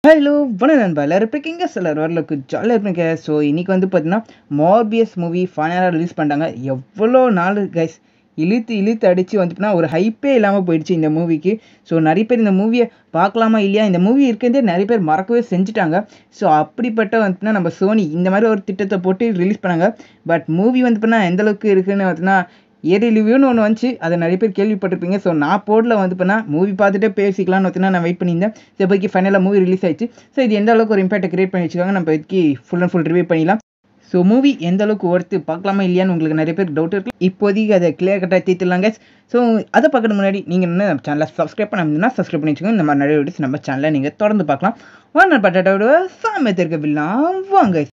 hello வணக்கம் நண்பா எல்லாரும் இருக்கீங்க சிலர் வரலுக்கு ஜாலியாக இருப்பீங்க ஸோ இன்னைக்கு வந்து பார்த்தீங்கன்னா மார்பியஸ் மூவி ஃபைனலாக ரிலீஸ் பண்ணிட்டாங்க எவ்வளோ நாள் கைஸ் இழுத்து இழுத்து அடித்து வந்துட்டுனா ஒரு ஹைப்பே இல்லாமல் போயிடுச்சு இந்த மூவிக்கு ஸோ நிறைய பேர் இந்த மூவியை பார்க்கலாமா இல்லையா இந்த மூவி இருக்கிறதே நிறைய பேர் மறக்கவே செஞ்சுட்டாங்க ஸோ அப்படிப்பட்ட வந்துட்டுனா நம்ம சோனி இந்த மாதிரி ஒரு திட்டத்தை போட்டு ரிலீஸ் பண்ணாங்க பட் மூவி வந்து பண்ணால் எந்த அளவுக்கு இருக்குன்னு வந்துட்டுனா ஏரி ரிவ்யூன்னு ஒன்று வந்துச்சு அதை நிறைய பேர் கேள்விப்பட்டிருப்பீங்க ஸோ நான் போர்டில் வந்து பண்ணா மூவி பார்த்துட்டே பேசிக்கலாம்னு பார்த்தீங்கன்னா நான் வெயிட் பண்ணியிருந்தேன் ஸோ இப்போதைக்கு ஃபைனலாக மூவி ரிலீஸ் ஆயிடுச்சு ஸோ இது எந்த அளவுக்கு ஒரு இம்பாக்ட் கிரியேட் பண்ணி வச்சுக்காங்க நம்ம இப்போதைக்கு ஃபுல் அண்ட் ஃபுல் ரிவ்யூ பண்ணிடலாம் ஸோ மூவி எந்த அளவுக்கு ஒர்த்து பார்க்கலாமா இல்லையான்னு உங்களுக்கு நிறைய பேர் டவுட் இருக்கு இப்போதைக்கு அதை கிளியர் கட்டாக தீர்த்துலாங்க ஸோ அதை பார்க்கறது முன்னாடி நீங்கள் என்ன நம்ம சேனலை சப்ஸ்கிரைப் பண்ணாமல் சப்ஸ்கிரைப் பண்ணி வச்சுக்கோங்க இந்த மாதிரி நிறைய வீடியோஸ் நம்ம சேனலில் நீங்கள் தொடர்ந்து பார்க்கலாம் வாங்க பட்டாட்டோட சாமியத்திற்கு பில்லாம் வாங்க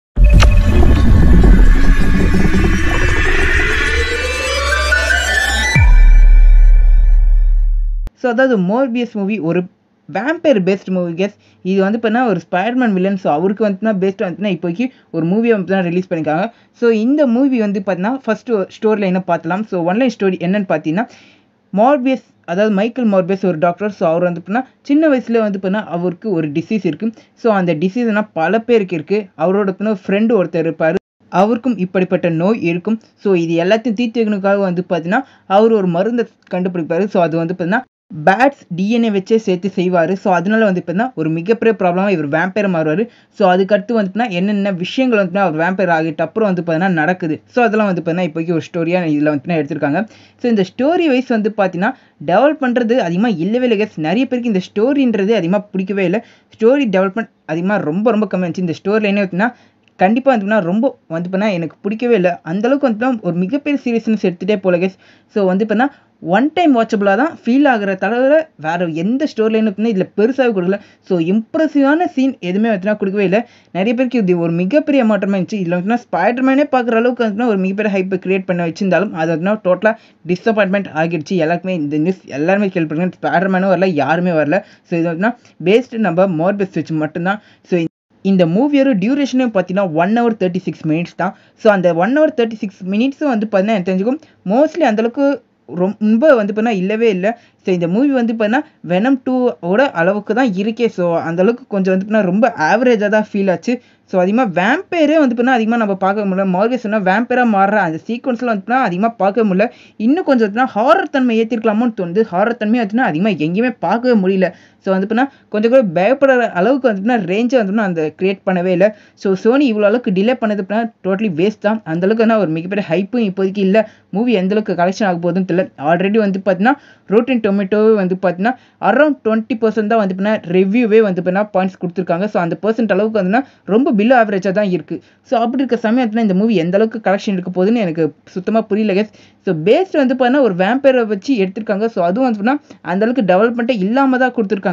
ஸோ அதாவது மோர்பியஸ் மூவி ஒரு வேம்பயர் பேஸ்ட் மூவி கேஸ் இது வந்து பார்த்தீங்கன்னா ஒரு ஸ்பைடர்மேன் வில்லன் ஸோ அவருக்கு வந்துட்டுனா பேஸ்ட் வந்துட்டுனா இப்போக்கி ஒரு மூவியை வந்து தான் ரிலீஸ் பண்ணியிருக்காங்க ஸோ இந்த மூவி வந்து பார்த்தீங்கன்னா ஃபஸ்ட்டு ஸ்டோரியில் என்ன பார்த்துலாம் ஸோ ஒன்லைன் ஸ்டோரி என்னன்னு பார்த்தீங்கன்னா மார்பியஸ் அதாவது மைக்கேல் மார்பியஸ் ஒரு டாக்டர் ஸோ அவர் வந்து பார்த்தீங்கன்னா சின்ன வயசுல வந்து பார்த்தீங்கன்னா அவருக்கு ஒரு டிசீஸ் இருக்குது ஸோ அந்த டிசீஸ்னா பல பேருக்கு இருக்குது அவரோட பார்த்தீங்கன்னா ஃப்ரெண்டு ஒருத்தர் இருப்பார் அவருக்கும் இப்படிப்பட்ட நோய் இருக்கும் ஸோ இது எல்லாத்தையும் தீர்த்துக்கணுக்காக வந்து பார்த்தீங்கன்னா அவர் ஒரு மருந்தை கண்டுபிடிப்பார் ஸோ அது வந்து பார்த்தீங்கன்னா பேட்ஸ் டிஎன்ஏ வச்சே சேர்த்து செய்வார் ஸோ அதனால வந்து பார்த்தீங்கன்னா ஒரு மிகப்பெரிய ப்ராப்ளமாக இவர் வேம்பேர் மாறுவார் ஸோ அதுக்கடுத்து வந்துட்டுனா என்னென்ன விஷயங்கள் வந்துட்டுனா அவர் வேம்பேர் ஆகிட்ட அப்புறம் வந்து பார்த்தீங்கன்னா நடக்குது ஸோ அதெல்லாம் வந்து பார்த்தீங்கன்னா இப்போக்கி ஒரு ஸ்டோரியாக இதில் வந்துட்டுனா எடுத்திருக்காங்க ஸோ இந்த ஸ்டோரி வைஸ் வந்து பார்த்தீங்கன்னா டெவலப் பண்ணுறது அதிகமாக இல்லவே இல்லை கேஸ் நிறைய பேருக்கு இந்த ஸ்டோரின்றது அதிகமாக பிடிக்கவே இல்லை ஸ்டோரி டெவலப்மெண்ட் அதிகமாக ரொம்ப ரொம்ப கம்மியாக இருந்துச்சு இந்த ஸ்டோரியில் என்ன வந்துட்டுனா கண்டிப்பாக வந்துட்டுனா ரொம்ப வந்து பண்ணால் எனக்கு பிடிக்கவே இல்லை அந்தளவுக்கு வந்துட்டுனா ஒரு மிகப்பெரிய சீரியஸ்னஸ் எடுத்துகிட்டே போல கேஸ் ஸோ வந்து பண்ணால் ஒன் டைம் வாட்சபிளாக தான் ஃபீல் ஆகிற தவிர வேறு எந்த ஸ்டோரிலைன்னு பார்த்தீங்கன்னா இதில் பெருசாகவே கொடுக்கல ஸோ இம்ப்ரெசிவான சீன் எதுவுமே வந்துட்டுனா கொடுக்கவே இல்லை நிறைய பேருக்கு இது ஒரு மிகப்பெரிய மாற்றமாக இருந்துச்சு இதில் வந்துட்டுனா ஸ்பைடர்மேனே பார்க்குற அளவுக்கு வந்துட்டுனா ஒரு மிகப்பெரிய ஹைப்பை கிரியேட் பண்ண வச்சிருந்தாலும் அது வந்துட்டுனா டோட்டலாக டிஸப்பாயின்மெண்ட் ஆகிடுச்சு எல்லாருக்குமே இந்த நியூஸ் எல்லாருமே கேள்விப்படுங்க ஸ்பைடர்மேனும் வரல யாருமே வரல ஸோ இது வந்துட்டுனா பேஸ்டு நம்ம மோர்பெஸ் வச்சு மட்டும்தான் ஸோ இந்த மூவியோட டியூரேஷனே பார்த்தீங்கன்னா one hour thirty six minutes தான் ஸோ அந்த ஒன் ஹவர் தேர்ட்டி சிக்ஸ் மினிட்ஸும் வந்து பார்த்தீங்கன்னா எனக்கு தெரிஞ்சுக்கும் மோஸ்ட்லி அந்தளவுக்கு ரொம்ப வந்து பார்த்தீங்கன்னா இல்லவே இல்லை ஸோ இந்த மூவி வந்து பார்த்தீங்கன்னா வெனம் டூவோட அளவுக்கு தான் இருக்கே ஸோ அந்தளவுக்கு கொஞ்சம் வந்து பார்த்தீங்கன்னா ரொம்ப ஆவரேஜாக தான் ஃபீல் ஆச்சு ஸோ அதிகமாக வேம்பேரே வந்து பார்த்தீங்கன்னா அதிகமாக நம்ம பார்க்க முடியல மார்கே சொன்னால் வேம்பேராக மாறுற அந்த சீக்வன்ஸில் வந்து அதிகமாக பார்க்க முடியல இன்னும் கொஞ்சம் வந்துன்னா ஹாரர் தன்மை ஏற்றிருக்கலாமோன்னு தோணுது ஹாரர் தன்மை வந்துன்னா அதிகமாக எங்கேயுமே பார்க்கவே முடியல ஸோ வந்து பார்த்தீங்கன்னா கொஞ்சம் கூட பயப்படுற அளவுக்கு வந்துட்டுனா ரேஞ்சை வந்துன்னா அந்த கிரியேட் பண்ணவே இல்லை ஸோ சோனி இவ்வளோ அளவுக்கு டிலே பண்ணது அப்படின்னா டோட்டலி வேஸ்ட் தான் அந்தளவுக்கு வந்து ஒரு மிகப்பெரிய ஹைப்பும் இப்போதைக்கு இல்லை மூவி எந்தளவுக்கு கலெக்ஷன் ஆக போகுதுன்னு தெரியல ஆல்ரெடி வந்து பார்த்தீங்கன்னா ரோட்டின் டொமேட்டோவே வந்து பார்த்தீங்கன்னா அரௌண்ட் டுவெண்ட்டி பர்சன்ட் தான் வந்து பார்த்தீங்கன்னா ரிவ்யூவே வந்து பார்த்தீங்கன்னா பாயிண்ட்ஸ் கொடுத்துருக்காங்க ஸோ அந்த பர்சன்ட் அளவுக்கு வந்துன்னா ரொம்ப பிலோ ஆவரேஜாக தான் இருக்குது ஸோ அப்படி இருக்க சமயத்தில் இந்த மூவி எந்த அளவுக்கு கலெக்ஷன் இருக்க போகுதுன்னு எனக்கு சுத்தமாக புரியல கேஸ் ஸோ பேஸ்ட் வந்து பார்த்தீங்கன்னா ஒரு வேம்பேரை வச்சு எடுத்திருக்காங்க ஸோ அதுவும் வந்து பார்த்தீங்கன்னா அந்தளவுக்கு டெவலப்மெண்ட்டே இல்லாமல் தான் கொடுத்துருக்காங்க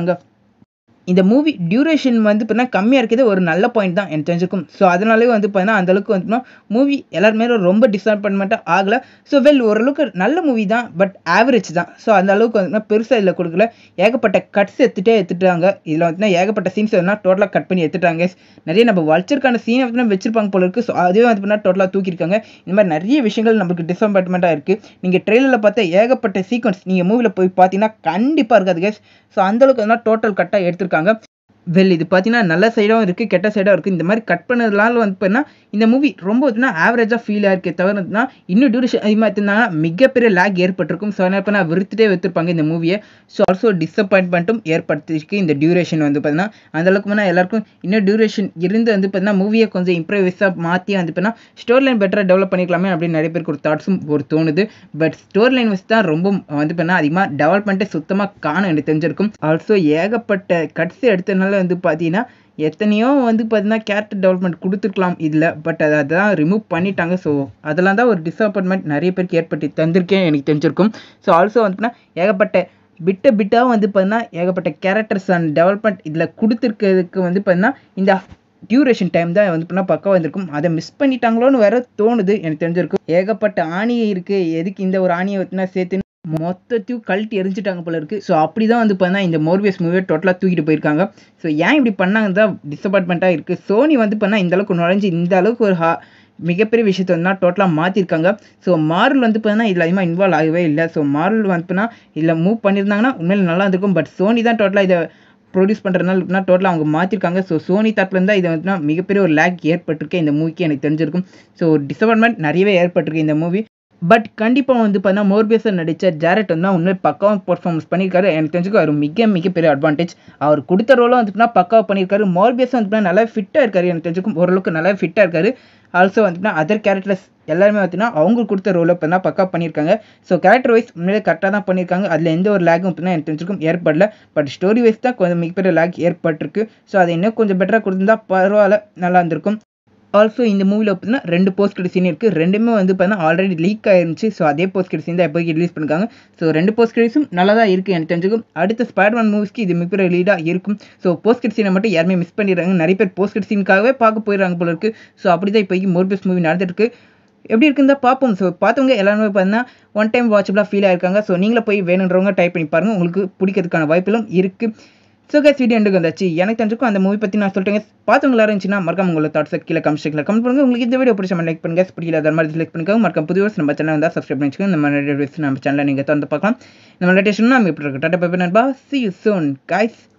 இந்த மூவி டியூரேஷன் வந்து பார்த்தீங்கன்னா கம்மியாக இருக்கிறது ஒரு நல்ல பாயிண்ட் தான் எனக்கு தெரிஞ்சிருக்கும் ஸோ அதனாலே வந்து பார்த்தீங்கன்னா அந்தளவுக்கு வந்து மூவி எல்லாருமே ரொம்ப டிசப்பாயின்மெண்ட்டாக ஆகலை ஸோ வெல் ஓரளவுக்கு நல்ல மூவி தான் பட் ஆவரேஜ் தான் ஸோ அந்த அளவுக்கு வந்து பெருசாக இதில் கொடுக்கல ஏகப்பட்ட கட்ஸ் எடுத்துகிட்டே எடுத்துட்டாங்க இதில் வந்து ஏகப்பட்ட சீன்ஸ் வந்து டோட்டலாக கட் பண்ணி எடுத்துட்டாங்க நிறைய நம்ம வல்ச்சருக்கான சீனை வந்து வச்சிருப்பாங்க போல இருக்குது ஸோ அதுவே வந்து பார்த்தீங்கன்னா டோட்டலாக தூக்கியிருக்காங்க இந்த மாதிரி நிறைய விஷயங்கள் நம்மளுக்கு டிசப்பாயின்மெண்ட்டாக இருக்குது நீங்கள் ட்ரெயிலரில் பார்த்தா ஏகப்பட்ட சீக்வன்ஸ் நீங்கள் மூவியில் போய் பார்த்தீங்கன்னா கண்டிப்பாக இருக்காது கேஸ் ஸோ அந்தளவுக்கு வந்து டோட்டல் கட்டாக எடுத்திருக்காங்க இருக்காங்க வெல் இது பார்த்தீங்கன்னா நல்ல சைடாகவும் இருக்குது கெட்ட சைடாகவும் இருக்குது இந்த மாதிரி கட் பண்ணதுனால வந்து பார்த்தீங்கன்னா இந்த மூவி ரொம்ப வந்துன்னா ஆவரேஜாக ஃபீல் ஆயிருக்கே தவிரனா இன்னும் டியூரேஷன் அதிகமாக எடுத்திருந்தாங்கன்னா மிகப்பெரிய லேக் ஏற்பட்டிருக்கும் ஸோ அதனால் இப்போ நான் விருத்துட்டே வைத்திருப்பாங்க இந்த மூவியை ஸோ ஆல்சோ டிசப்பாயின்மெண்ட்டும் ஏற்படுத்திருக்கு இந்த டியூரேஷன் வந்து பார்த்தீங்கன்னா அந்தளவுக்கு வேணால் எல்லாருக்கும் இன்னும் டியூரேஷன் இருந்து வந்து பார்த்தீங்கன்னா மூவியை கொஞ்சம் இம்ப்ரூவைஸாக மாற்றி வந்து பார்த்தீங்கன்னா ஸ்டோரி லைன் பெட்டராக டெவலப் பண்ணிக்கலாமே அப்படின்னு நிறைய பேருக்கு ஒரு தாட்ஸும் ஒரு தோணுது பட் ஸ்டோரி லைன் வச்சு தான் ரொம்ப வந்து பார்த்தீங்கன்னா அதிகமாக டெவலப்மெண்ட்டே சுத்தமாக காணும் எனக்கு தெரிஞ்சிருக்கும் ஆல்சோ ஏகப்பட்ட கட்ஸ் எடுத்ததுனால வந்து பார்த்தீங்கன்னா எத்தனையோ வந்து பார்த்தீங்கன்னா கேரக்டர் டெவலப்மெண்ட் கொடுத்துருக்கலாம் இதில் பட் அதை அதான் ரிமூவ் பண்ணிட்டாங்க ஸோ அதெல்லாம் தான் ஒரு டிசப்பாயின்மெண்ட் நிறைய பேருக்கு ஏற்பட்டு தந்திருக்கேன் எனக்கு தெரிஞ்சிருக்கும் ஸோ ஆல்சோ வந்துன்னா ஏகப்பட்ட பிட்ட பிட்டாக வந்து பார்த்தீங்கன்னா ஏகப்பட்ட கேரக்டர்ஸ் அண்ட் டெவலப்மெண்ட் இதில் கொடுத்துருக்கிறதுக்கு வந்து பார்த்தீங்கன்னா இந்த டியூரேஷன் டைம் தான் வந்து பண்ணால் பக்கம் வந்திருக்கும் அதை மிஸ் பண்ணிட்டாங்களோன்னு வேற தோணுது எனக்கு தெரிஞ்சிருக்கும் ஏகப்பட்ட ஆணியை இருக்குது எதுக்கு இந்த ஒரு ஆணியை வச்சுனா சேர்த்து மொத்தத்தையும் கழட்டி எரிஞ்சிட்டாங்க போல இருக்குது ஸோ அப்படி தான் வந்து பார்த்தா இந்த மோர்வியஸ் மூவியை டோட்டலாக தூக்கிட்டு போயிருக்காங்க ஸோ ஏன் இப்படி பண்ணாங்க தான் டிசப்பாயின்மெண்ட்டாக இருக்குது சோனி வந்து பண்ணால் இந்த அளவுக்கு நுழைஞ்சு இந்த அளவுக்கு ஒரு ஹா மிகப்பெரிய விஷயத்த வந்து டோட்டலாக மாற்றிருக்காங்க ஸோ மார்வல் வந்து பார்த்தீங்கன்னா இதில் அதிகமாக இன்வால்வ் ஆகவே இல்லை ஸோ மார்வல் வந்து இதில் மூவ் பண்ணியிருந்தாங்கன்னா உண்மையில நல்லா இருந்திருக்கும் பட் சோனி தான் டோட்டலாக இதை ப்ரொடியூஸ் பண்ணுறதுனால எப்படின்னா டோட்டலாக அவங்க மாற்றிருக்காங்க ஸோ சோனி தரப்புலேருந்து தான் இது வந்துன்னா மிகப்பெரிய ஒரு லேக் ஏற்பட்டிருக்கு இந்த மூவிக்கு எனக்கு தெரிஞ்சிருக்கும் ஸோ டிசப்பாயின்மெண்ட் நிறையவே ஏற்பட்டிருக்கு இந்த மூவி பட் கண்டிப்பாக வந்து பார்த்தீங்கன்னா மோர்பியஸில் நடித்த ஜாரட் வந்து உண்மை பக்காவாக பர்ஃபார்மன்ஸ் பண்ணியிருக்காரு எனக்கு தெரிஞ்சுக்க அவர் மிக மிகப்பெரிய அட்வான்டேஜ் அவர் கொடுத்த ரோலும் வந்துட்டுனா பக்காவாக பண்ணியிருக்காரு மோர்பியஸ் வந்து நல்லா ஃபிட்டாக இருக்காரு எனக்கு தெரிஞ்சுக்கும் ஓரளவுக்கு நல்லா ஃபிட்டாக இருக்காரு ஆல்சோ வந்துட்டுனா அதர் கேரக்டர்ஸ் எல்லாருமே பார்த்தீங்கன்னா அவங்களுக்கு கொடுத்த ரோலை இப்போ தான் பக்கா பண்ணியிருக்காங்க ஸோ கேரக்டர் வைஸ் உண்மையிலே கரெக்டாக தான் பண்ணியிருக்காங்க அதில் எந்த ஒரு லேக்கும் இப்போ எனக்கு தெரிஞ்சிருக்கும் ஏற்படல பட் ஸ்டோரி வைஸ் தான் கொஞ்சம் மிகப்பெரிய லேக் ஏற்பட்டிருக்கு ஸோ அதை இன்னும் கொஞ்சம் பெட்டராக கொடுத்துருந்தா பரவாயில்ல நல்லா இருந்திருக்கும் ஆல்சோ இந்த மூவியில் பார்த்தீங்கன்னா ரெண்டு போஸ்ட் கிரெடிட் சீன் இருக்குது ரெண்டுமே வந்து பார்த்தீங்கன்னா ஆல்ரெடி லீக் ஆயிருந்துச்சு ஸோ அதே போஸ்ட் கிரெடிட் சீன் தான் எப்போதைக்கு ரிலீஸ் பண்ணிருக்காங்க ஸோ ரெண்டு போஸ்ட் கிரெடிட்ஸும் நல்லா தான் இருக்குது எனக்கு தெரிஞ்சுக்கும் அடுத்த ஸ்பைடர்மேன் மூவிஸ்க்கு இது மிகப்பெரிய லீடாக இருக்கும் ஸோ போஸ்ட் கிரெடிட் சீனை மட்டும் யாருமே மிஸ் பண்ணிடுறாங்க நிறைய பேர் போஸ்ட் கிரெடிட் சீனுக்காகவே பார்க்க போயிடுறாங்க போல இருக்குது ஸோ அப்படி தான் இப்போதைக்கு மோர்பியஸ் மூவி நடந்துட்டு இருக்கு எப்படி இருக்குன்னு தான் பார்ப்போம் ஸோ பார்த்தவங்க எல்லாருமே பார்த்தீங்கன்னா ஒன் டைம் வாட்சபிளாக ஃபீல் ஆயிருக்காங்க ஸோ நீங்களே போய் வேணுன்றவங்க டைப் பண்ணி பாருங்கள் உங்களுக்கு பிடிக்கிறதுக்கான வாய்ப்புகளும் இருக்குது ஸோ கேஸ் வீடியோ எண்டுக்கு வந்தாச்சு எனக்கு தெரிஞ்சுக்கும் அந்த மூவி பற்றி நான் சொல்லிட்டேங்க பார்த்தவங்க எல்லாரும் இருந்துச்சுன்னா மறக்காம உங்களோட தாட்ஸை கீழே கமெண்ட் செக்ஷனில் கமெண்ட் பண்ணுங்க உங்களுக்கு இந்த வீடியோ பிடிச்ச லைக் பண்ணுங்க பிடிக்கல அது மாதிரி செலக்ட் பண்ணிக்கோங்க மறக்காம புது வருஷம் நம்ம சேனல் வந்தால் சப்ஸ்கிரைப் பண்ணிச்சுக்கோங்க இந்த மாதிரி நம்ம சேனலில் நீங்கள் திறந்து பார்க்கலாம் இந்த மாதிரி லேட்டேஷன் நம்ம இப்படி இருக்க டாட்டா பேப்பர் நண்பா சி யூ சோன் கைஸ்